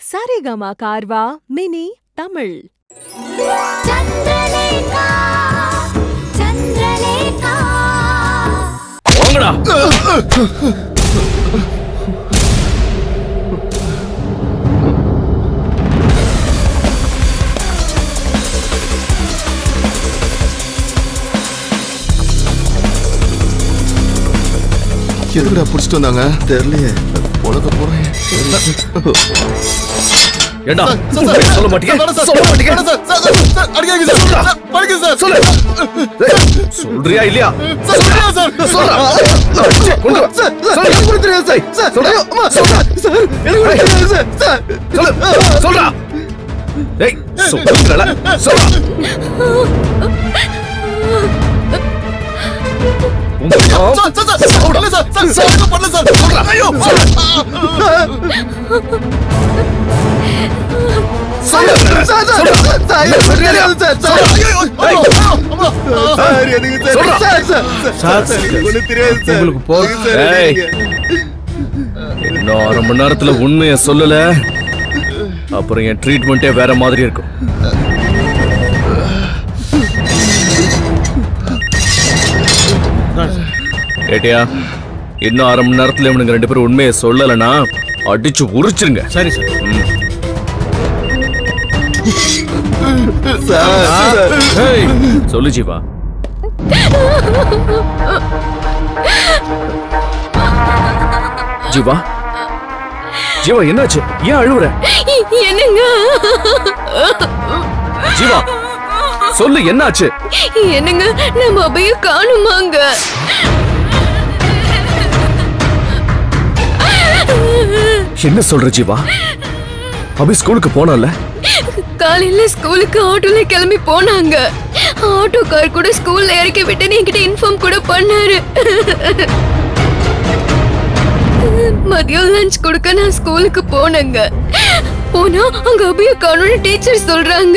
Saregama Carvaan mini Tamil Chandralekha Chandralekha வாங்கடா எதுக்குடா பிடிச்சிட்டு வந்தாங்க தெரியலையே உலக போறேன் ஏண்டா சொல்ல மாட்டீங்க சொல்ல மாட்டீங்க சொல்லு சொல்றியா இல்லையா சொல்றா. கொண்டு வா. சொல்லு. சொல்லு. சொல்றா. ஏய், சொல்லுங்கடா. சொல்றா. உங்க அம்மா- உங்களுக்கு போதும் ஏய். இன்னும் அரை மணி நேரத்துல உண்மைய சொல்லல அப்புறம் என் ட்ரீட்மெண்ட்டே வேற மாதிரி இருக்கும் ஏட்டியா இன்னும் அரை மணி நேரத்துல இவனுங்க ரெண்டு பேரும் உண்மையை சொல்லலைன்னா அடிச்சு உரிச்சிருங்க சரி சார் ஏய், சொல்லு ஜீவா ஜீவா ஜீவா என்னாச்சு ஏன் அழுவுற என்னங்க ஜீவா சொல்லு என்னாச்சு என்னங்க நம்ம அபய காணுமாங்க என்ன சொல்ற ஜீவா அபி ஸ்கூலுக்கு போனல காலையில ஸ்கூலுக்கு ஆட்டோல கிளம்பி போனாங்க ஆட்டோக்கார் கூட ஸ்கூல்ல இறக்கி விட்டு என்கிட்ட இன்ஃபார்ம் கூட பண்ணாரு மதியம் லஞ்ச் கொடுக்க நான் ஸ்கூலுக்கு போனேங்க போனா அங்க அபிய காணும்னு டீச்சர் சொல்றாங்க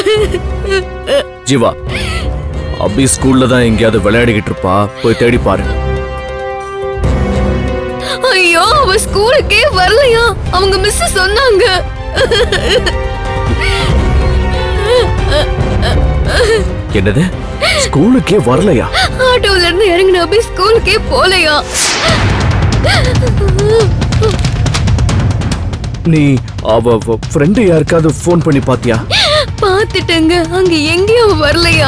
ஜீவா அபி ஸ்கூல்ல தான் எங்கேயாவது விளையாடிக்கிட்டு இருப்பா போய் தேடி பாரு ஐயோ அவ ஸ்கூலுக்கே வரலையா அவங்க மிஸ் சொன்னாங்க என்னது ஸ்கூலுக்கே வரலையா ஆட்டோல இருந்து இறங்கின அபி ஸ்கூலுக்கே போலையா நீ அவ ஃப்ரெண்டு யாருக்காவது ஃபோன் பண்ணி பாத்தியா பாத்துட்டேங்க அங்க எங்கேயும் அவ வரலையா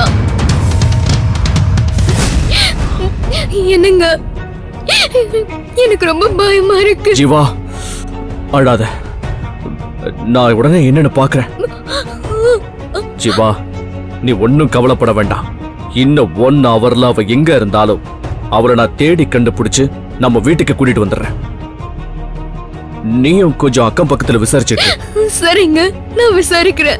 என்னங்க எனக்கு ரொம்ப பயமா இருக்கு ஜீவா அழாத நான் உடனே என்னன்னு பாக்குறேன் ஜீவா நீ ஒன்னும் கவலைப்பட வேண்டாம் இன்னும் ஒன் ஹவர்ல அவ எங்க இருந்தாலும் அவளை நான் தேடி கண்டுபிடிச்சு நம்ம வீட்டுக்கு கூட்டிட்டு வந்துடுறேன் நீயும் கொஞ்சம் அக்கம் பக்கத்துல விசாரிச்சுட்டு இரு. சரிங்க நான் விசாரிக்கிறேன்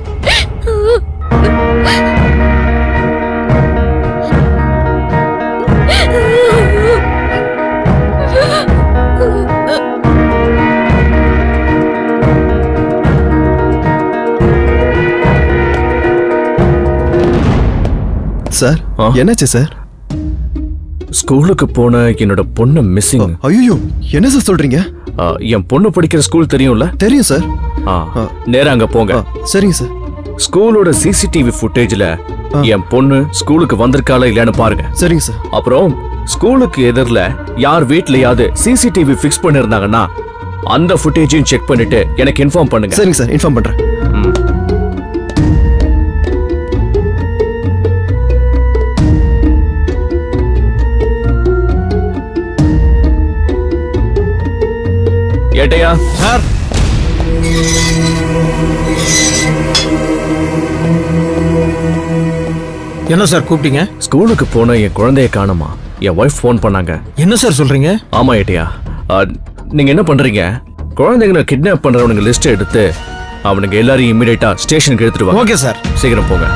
சார் ஆ? என்னாச்சு சார் ஸ்கூலுக்கு போன என்னோட பொண்ணு மிஸ்ஸிங் ஐயோ என்ன சார் சொல்றீங்க என் பொண்ணு படிக்கிற ஸ்கூல் தெரியும்ல தெரியும் சார் ஆ, நேரா அங்க போங்க ஆ, சரிங்க சார் ஸ்கூலோட சிசிடிவி ஃபுட்டேஜ்ல என் பொண்ணு ஸ்கூலுக்கு வந்திருக்காளா இல்லையான்னு பாருங்க சரிங்க சார் அப்புறம் ஸ்கூலுக்கு எதிரில் யார் வீட்லயாவது சிசிடிவி ஃபிக்ஸ் பண்ணிருந்தாங்கன்னா அந்த ஃபுட்டேஜையும் செக் பண்ணிட்டு எனக்கு இன்ஃபார்ம் பண்ணுங்க சரிங்க சார் இன்ஃபார்ம் பண்றேன் ஏட்டையா சார் என்ன சார் கூப்பிட்டீங்க ஸ்கூலுக்கு போன என் குழந்தைய காணுமா என் ஒய்ஃப் ஃபோன் பண்ணாங்க என்ன சார் சொல்றீங்க ஆமா ஏட்டையா ஆ, நீங்க என்ன பண்றீங்க குழந்தைங்களை கிட்னாப் பண்றவனுங்க லிஸ்ட் எடுத்து அவனுங்க எல்லாரையும் இமிடியேட்டா ஸ்டேஷனுக்கு எடுத்துட்டு வாங்க ஓகே சார் சீக்கிரம் போங்க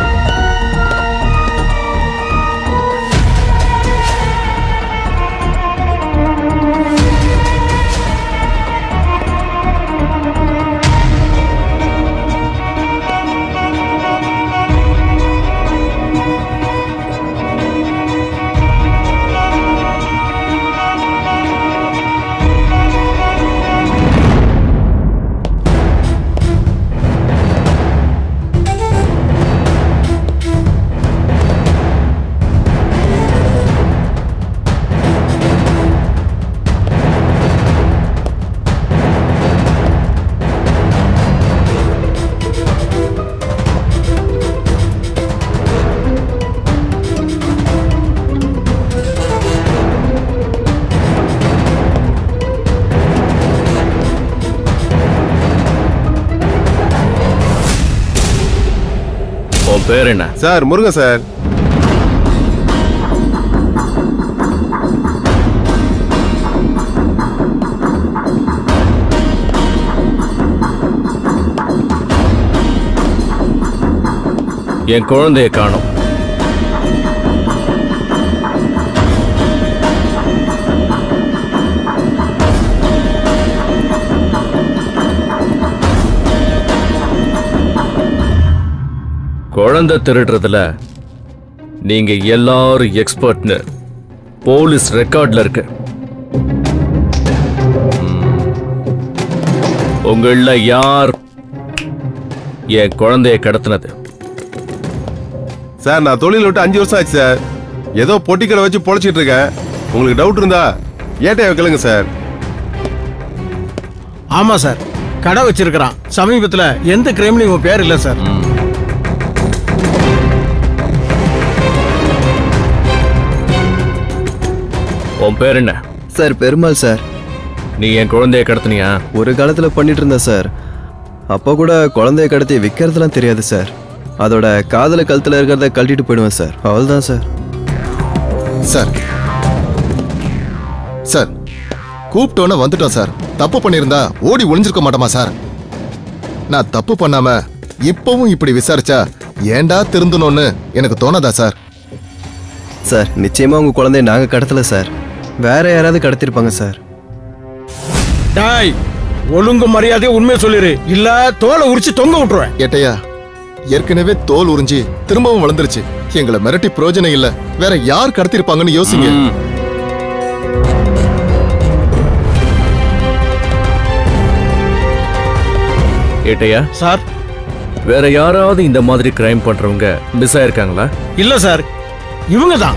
பேர் என்ன சார் முருகன் சார் என் குழந்தைய காணோம் குழந்தை திருடுறதுல நீங்க எல்லாரும் எக்ஸ்பர்ட்னு போலீஸ் ரெக்கார்ட்ல இருக்கு ம். உங்கள யார் என் குழந்தைய கடத்தினது சார் நான் தொழில் விட்டு அஞ்சு வருஷம் ஆச்சு சார் ஏதோ பொட்டிக்கடை வச்சு பொழைச்சிட்டு இருக்கேன் உங்களுக்கு டவுட் இருந்தா ஏட்டையா கேளுங்க சார் ஆமா சார் கடை வச்சிருக்கிறான் சமீபத்துல எந்த கிரைம்லயும் உன் பேர் இல்ல சார் உன் பேர் என்ன சார் பெருமாள் சார் நீ என் குழந்தைய கடத்தினியா ஒரு காலத்தில் பண்ணிட்டு இருந்தேன் சார் அப்போ கூட குழந்தைய கடத்தி விற்கிறதுலாம் தெரியாது சார் அதோட காதல கழுத்தில் இருக்கிறத கழட்டிட்டு போயிடுவேன் சார் அவ்வளோதான் சார் சார் சார் கூப்பிட்டோன்னே வந்துட்டோம் சார் தப்பு பண்ணியிருந்தா ஓடி ஒளிஞ்சிருக்க மாட்டோமா சார் நான் தப்பு பண்ணாம இப்பவும் இப்படி விசாரிச்சா ஏன்டா திருந்தணும்னு எனக்கு தோணாதா சார் சார் நிச்சயமாக உங்கள் குழந்தைய நாங்கள் கடத்தல சார் வேற யாராவது கடத்திருப்பாங்க சார் டாய் ஒழுங்கு மரியாதையா உண்மையை சொல்லிரு இல்ல தோலை உரிச்சு தொங்க விட்டுருவேன் ஏட்டையா ஏற்கனவே தோல் உறிஞ்சி திரும்பவும் வளர்ந்துருச்சு எங்களை மிரட்டி பிரயோஜனம் இல்ல வேற யார் கடத்திருப்பாங்கன்னு யோசிங்க ம். ஏட்டையா சார் வேற யாராவது இந்த மாதிரி கிரைம் பண்றவங்க மிஸ் ஆயிருக்காங்களா இல்ல சார் இவங்க தான்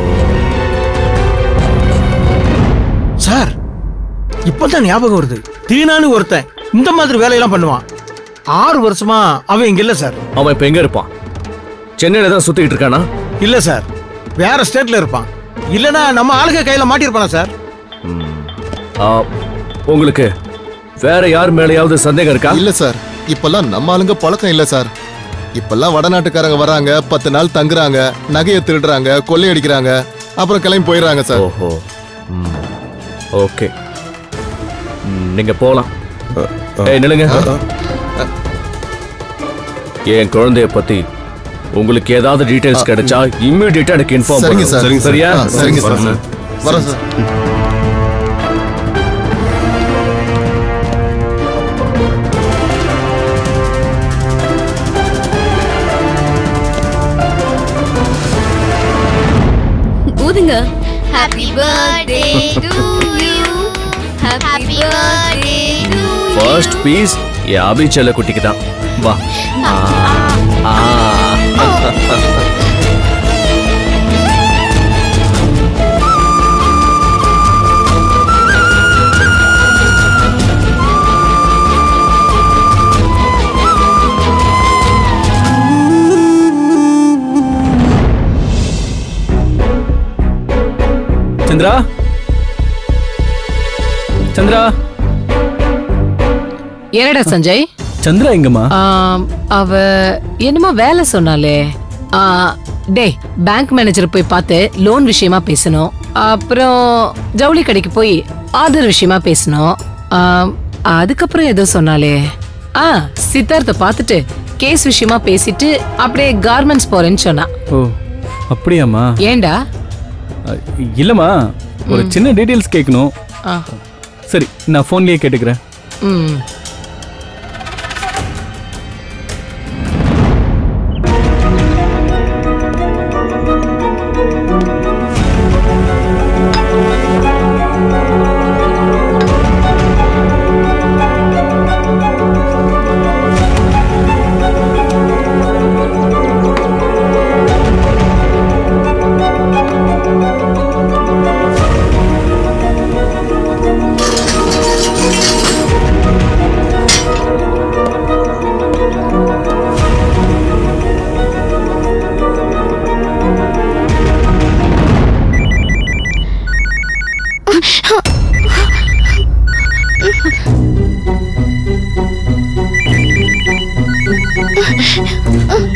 சார் இப்பதான் ஞாபகம் வருது தீனான்னு ஒருத்தன் இந்த மாதிரி வேலையெல்லாம் பண்ணுவான் ஆறு வருஷமா அவன் இங்க இல்ல சார் அவன் இப்ப எங்க இருப்பான் சென்னையில தான் சுத்திட்டு இருக்கானா இல்ல சார் வேற ஸ்டேட்ல இருப்பான் இல்லனா நம்ம ஆளுங்க கையில மாட்டிருப்பானா சார் ஆ, உங்களுக்கு வேற யார் மேலயாவது சந்தேகம் இருக்கா இல்ல சார் இப்பெல்லாம் நம்ம ஆளுங்க பழக்கம் இல்ல சார் இப்பெல்லாம் வடநாட்டுக்காரங்க வராங்க பத்து நாள் தங்குறாங்க நகையை திருடுறாங்க கொள்ளையடிக்கிறாங்க அப்புறம் கிளம்பி போயிடுறாங்க சார் ஓஹோ ம். ஓகே ம், நீங்க போலாம் ஏய் நில்லுங்க என் குழந்தைய பத்தி உங்களுக்கு ஏதாவது டீடைல்ஸ் கிடைச்சா இம்மிடியேட்டா எனக்கு இன்ஃபார்ம் சரிங்க சார் பண்ணுங்க சரியா ஆ, சரிங்க சார் வரேன் சார் ஊதுங்க Happy birthday to you. Happy birthday to you. First piece என் அபி செல்ல குட்டிக்கு தான் வா ஆ, ஆ. சந்திரா சந்திரா என்னடா சஞ்சய் சந்திரா எங்கம்மா ஆம், அவ என்னமோ வேலை சொன்னாலே ஆ, டேய் பேங்க் மேனேஜர் போய் பார்த்து லோன் விஷயமா பேசணும் அப்புறம் ஜவுளி கடைக்கு போய் ஆர்டர் விஷயமா பேசணும் ஆம், அதுக்கப்புறம் ஏதோ சொன்னாலே ஆ சித்தார்த்த பார்த்துட்டு கேஸ் விஷயமா பேசிட்டு அப்படியே கார்மெண்ட்ஸ் போறேன்னு சொன்னா ஓ அப்படியாம்மா ஏன்டா அ, இல்லம்மா ஒரு சின்ன டீடைல்ஸ் கேட்கணும் ஆ, சரி நான் ஃபோன்லயே கேட்டுக்கிறேன் ம் Happy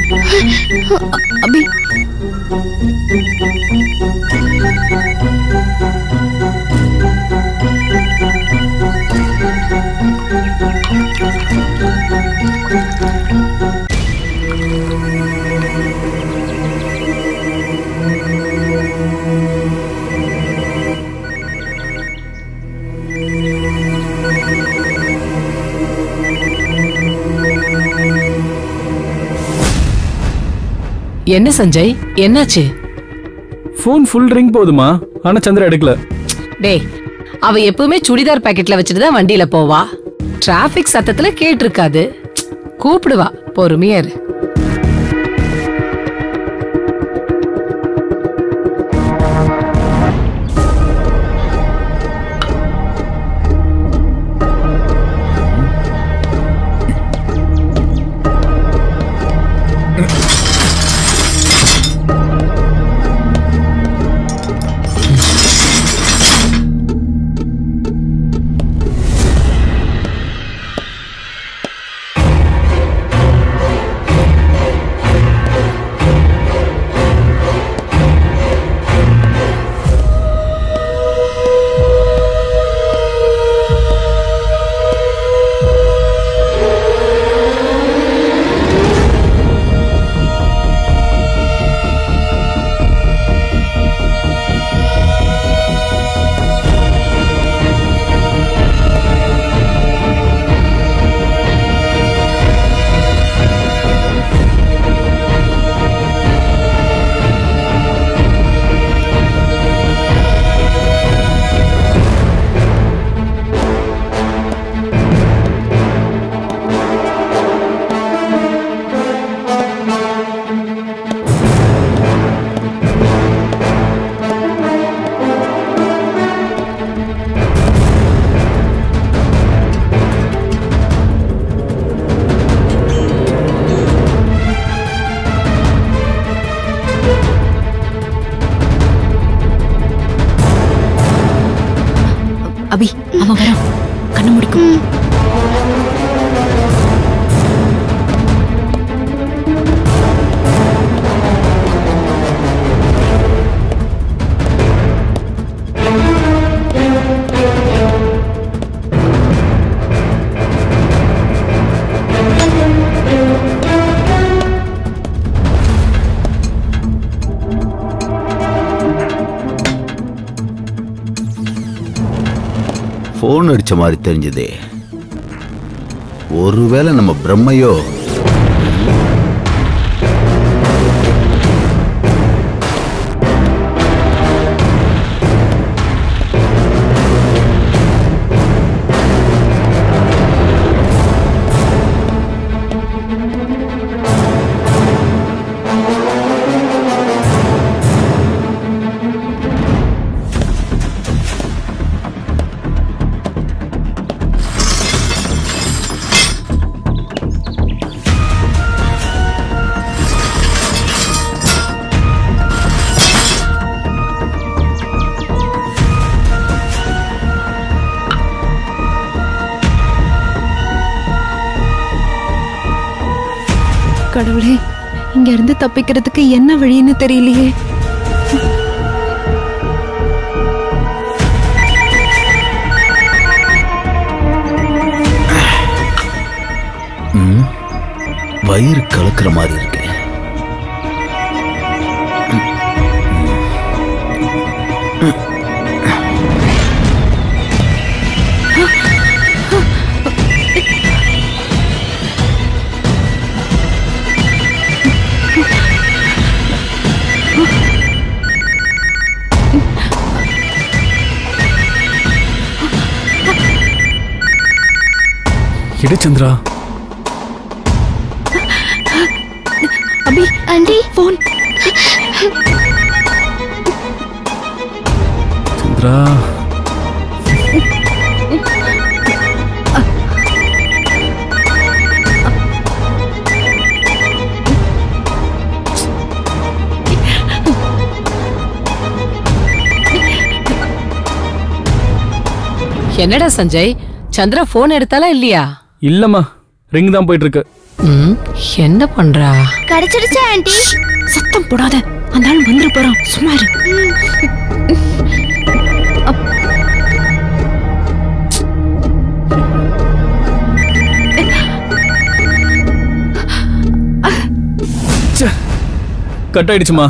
அபி என்ன சஞ்சய் என்னாச்சு ஃபோன் ஃபுல் ரிங் போகுதுமா ஆனா சந்திரா எடுக்கல டேய் அவ எப்பவுமே சுடிதார் பாக்கெட்ல வச்சுட்டு தான் வண்டியில போவா டிராபிக் சத்தத்துல கேட்டிருக்காது கூப்பிடுவா பொறுமையா இரு அபி அவன் வரான் கண்ணு முடிக்கும் ஃபோன் அடிச்ச மாதிரி தெரிஞ்சதே ஒருவேளை நம்ம பிரம்மையோ கடவுளே இங்க இருந்து தப்பிக்கிறதுக்கு என்ன வழின்னு தெரியலையே ம், வயிறு கலக்கிற மாதிரி இருக்கு இடு சந்திரா அபி ஆண்டி போன் சந்திரா என்னடா சஞ்சய் சந்திரா போன் எடுத்தாலா இல்லையா இல்லம்மா ரிங் தான் போயிட்டு இருக்கு ம், என்ன பண்றா கிடைச்சிருச்சா ஆண்டி சத்தம் போடாத அந்த ஆள் வந்துரு போறான் சும்மா இரு கட் ஆயிடுச்சுமா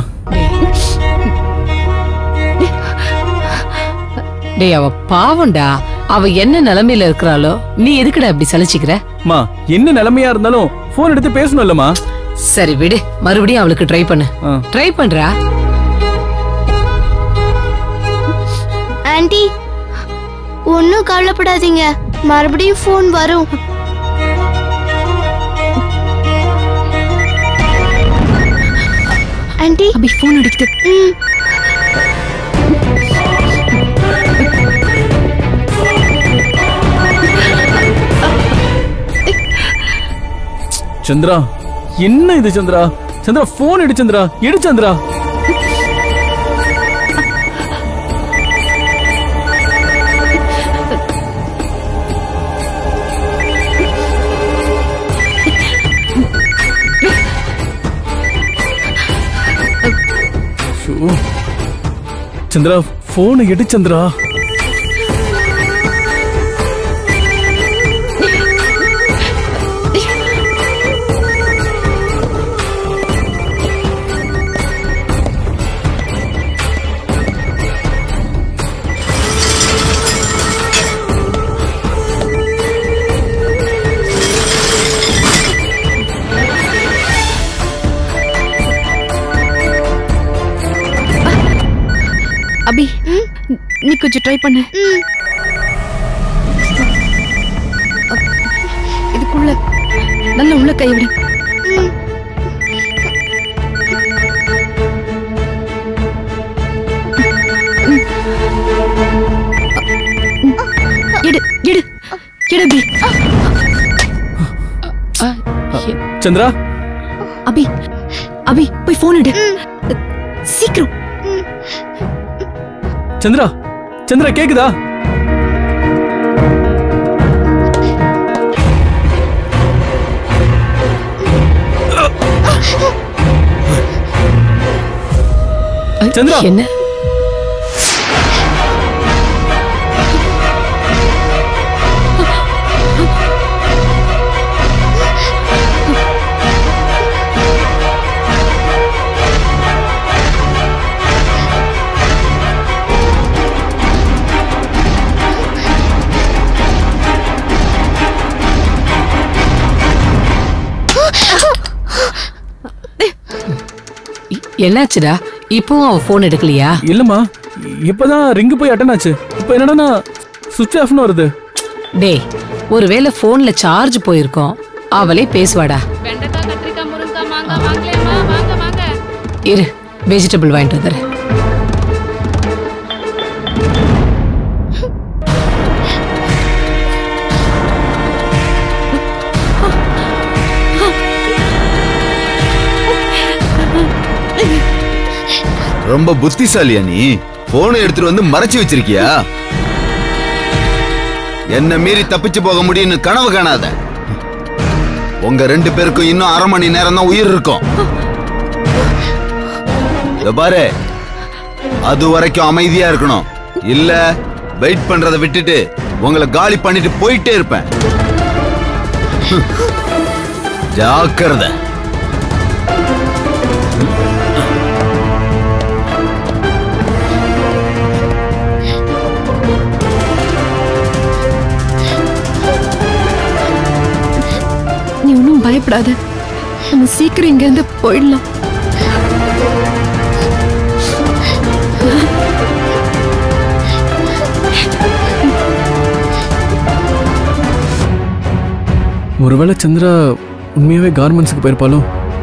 டேய் அவ பாவம்டா அவ என்ன நிலைமையில இருக்கிறாளோ நீ எதுக்குடா இப்படி சலிச்சுக்கிற மா என்ன நிலைமையா இருந்தாலும் போன் எடுத்து பேசணும் இல்லம்மா சரி விடு மறுபடியும் அவளுக்கு ட்ரை பண்ணு ஆ. ட்ரை பண்றா ஆண்டி ஒன்றும் கவலைப்படாதீங்க மறுபடியும் ஃபோன் வரும் ஆண்டி அபி போன் அடிக்குது ம் சந்திரா என்ன இது சந்திரா சந்திரா போன் எடு சந்திரா எடு சந்திரா ஐயோ. சந்திரா போன் எடு சந்திரா அபி நீ கொஞ்சம் ட்ரை பண்ணு ம் இதுக்குள்ள நல்ல உள்ள கை விடு ம் எடு எடு எடு அபி ஆ, எ- சந்திரா அபி அபி போய் போன் எடு சீக்கிரம் சந்திரா சந்திரா கேக்குதா சந்திரா என்ன இ- என்னாச்சுடா இப்பவும் அவ போன் எடுக்கலையா இல்லம்மா இப்பதான் ரிங்கு போய் அட்டன் ஆச்சு இப்போ என்னடா சுவிட்ச் ஆஃப்னு வருது டேய் ஒருவேளை போன்ல சார்ஜ் போயிருக்கோம் அவளே பேசுவாடா வெண்டைக்காய் கத்திரிக்காய் முருங்கைக்காய் மாங்காய் வாங்கலையாம்மா வாங்க வாங்க இரு வெஜிடபிள் வாங்கிட்டு வந்துடுறேன் ரொம்ப புத்திசாலியா நீ போனை எடுத்துட்டு வந்து மறைச்சு வச்சிருக்கியா என்ன மீறி தப்பிச்சு போக முடியும்னு கனவு காணாத உங்க ரெண்டு பேருக்கும் இன்னும் அரை மணி நேரம் தான் உயிர் இருக்கும் இதோ பாரு அது வரைக்கும் அமைதியா இருக்கணும் இல்ல வெயிட் பண்றதை விட்டுட்டு உங்களை காலி பண்ணிட்டு போயிட்டே இருப்பேன் ஹம். ஜாக்கிரதை நீ ஒன்றும் பயப்படாத நம்ம சீக்கிரம் இங்க இருந்து போயிடலாம் ஒருவேளை சந்திரா உண்மையாவே கார்மெண்ட்ஸுக்கு போயிருப்பாளோ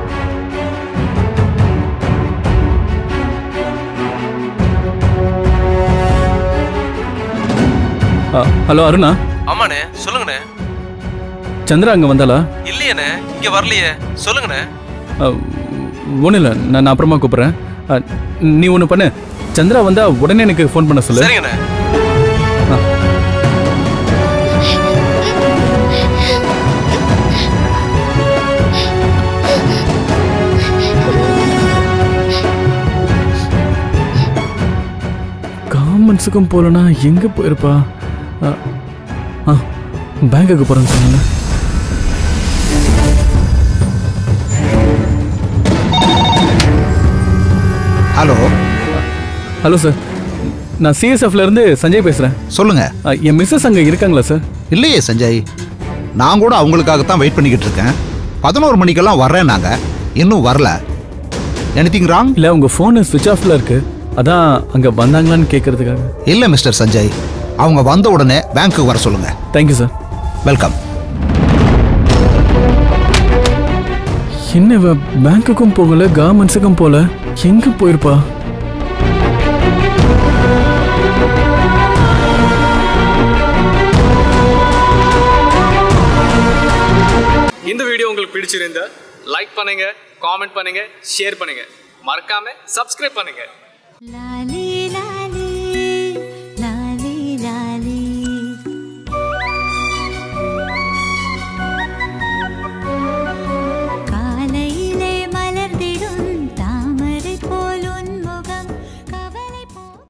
ஆ, ஹலோ அருணா ஆமாண்ணே சொல்லுங்கண்ணே சந்திரா அங்க வந்தாளா இல்லையேண்ணே இங்க வரலையே சொல்லுங்கண்ணே ஒன்றும் இல்லை நான் நான் அப்புறமா கூப்பிட்றேன் ஆ, நீ ஒன்று பண்ணு சந்திரா வந்தா உடனே எனக்கு ஃபோன் பண்ண சொல்லு சரிங்கண்ணே கார்மெண்ட்ஸுக்கும் போகலனா எங்கே போயிருப்பா ஆ, ஆ பேங்குக்கு போகிறேன்னு சொன்னாங்க ஹலோ ஹலோ சார் நான் சிஎஸ்எஃப்ல இருந்து சஞ்சய் பேசுகிறேன் சொல்லுங்க என் மிஸ்ஸஸ் அங்கே இருக்காங்களா சார் இல்லையே சஞ்சய் நான் கூட அவங்களுக்காகத்தான் வெயிட் பண்ணிக்கிட்டு இருக்கேன் பதினோரு மணிக்கெல்லாம் வர்றேன் நாங்க இன்னும் வரல எனிதிங் ராங் இல்லை உங்கள் ஃபோனு சுவிட்ச் ஆஃப்ல இருக்கு அதான் அங்கே வந்தாங்களான்னு கேட்கறதுக்காக இல்ல மிஸ்டர் சஞ்சய் அவங்க வந்த உடனே பேங்க்குக்கு வர சொல்லுங்க தேங்க்யூ சார் வெல்கம் என்ன இவ பேங்க்குக்கும் போகல கார்மெண்ட்ஸுக்கும் போகல எங்கே போயிருப்பா இந்த வீடியோ உங்களுக்கு பிடிச்சிருந்தா லைக் பண்ணுங்க காமெண்ட் பண்ணுங்க ஷேர் பண்ணுங்க மறக்காம சப்ஸ்கிரைப் பண்ணுங்க லாலி